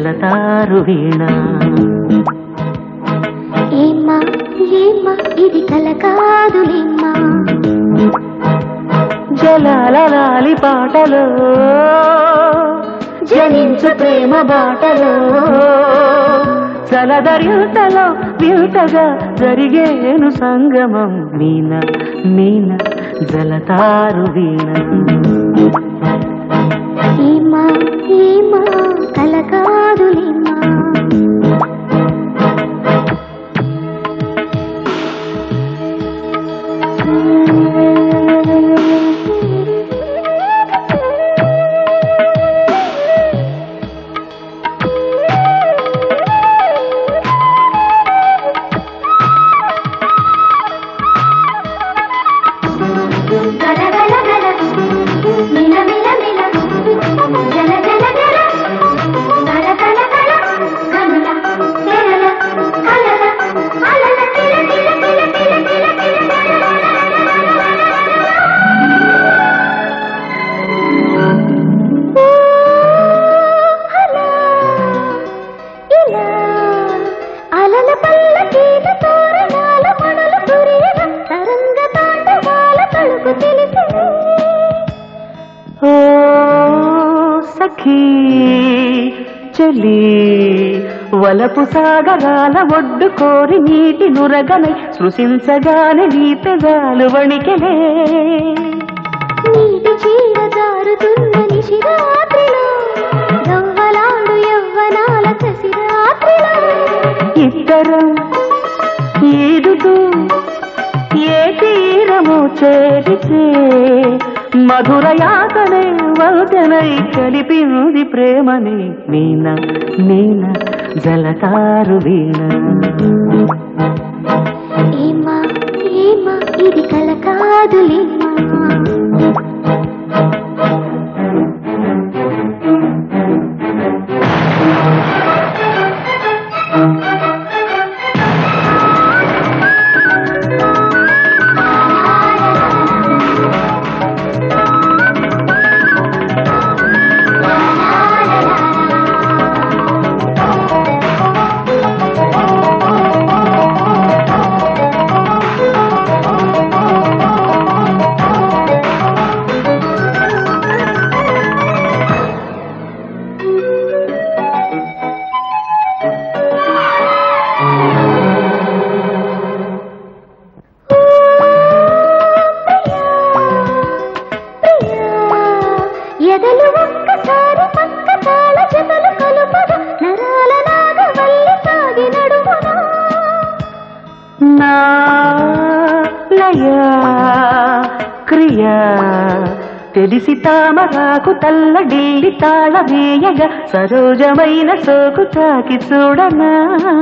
జలతారు వీణ ఏమ్మా ఏమ్మా ఇది కల కాదులేమ్మా జలాలి పాటలో జనించు ప్రేమ బాటలో చలదర్యుతలో వింతగా జరిగేను సంగమం మీన మీన జలతారు వీణ ఏమ్మా ఏమ్మా కల కాదులేమ్మా గల గల గల మిల మిల మిల జల జల జల గల గల గల గనుల తెరల కలల అలల కిల కిల కిల కిల కిల కిల ఇలా అలల పల్లకీల తోరణాల మణులు కురియన తరంగ తాండవాల తలుపు తెలిసి ఓ సఖీ చెలి వలపు సాగగాల ఒడ్డు కోరి నీటి నురగనై సృశించగానే నీ పెదాలు వణికెలే నీటి చీడ జారుతున్న నిశిరాత్రిలో గవ్వలాడు యవ్వనాల కసిరాత్రిలో ఇద్దరం ఈదుతూ ఏ తీరము చేరితే మధుర యాతనే వల్తనై కలిపింది ప్రేమని మీన మీన జలతారు వీణ ఏమా ఏమా ఇది కల కాదులేమా ఎదలు ఒక్కసారి పక్క తాళ జతలు కలుపద నరాల నాగవల్లి సాగి నడుమునా నా లయ క్రియ తెలిసి తామరాకు తల్లడిల్లి తాళ వేయగా సరోజమైన సోకు తాకి చూడనా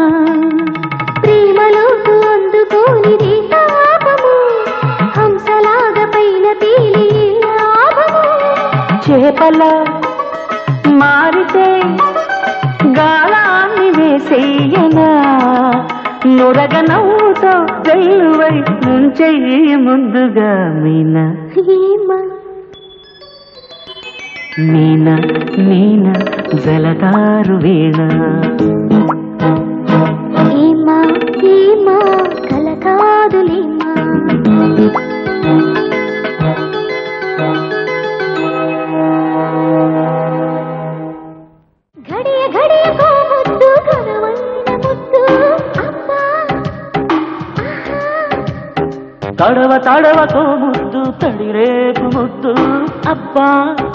ప్రేమలోకు అందుకోనిది తాపము హంసలాగ పైన తేలి లాభము చేపల మారితే గాలాన్ని వేసేయనా నురగ నవ్వుతో వెల్లువై నుంచెయ్యి ముందుగా మీన ఏమా మీన మీన జలదారు వీణ ఏమా ఏమా కల కాదులేమా ఘడియ ఘడియ ముద్దు ఘనమైన ముద్దు అమ్మా ఆహా. తడవ తడవతో ముద్దు తడిరేపు ముద్దు అబ్బా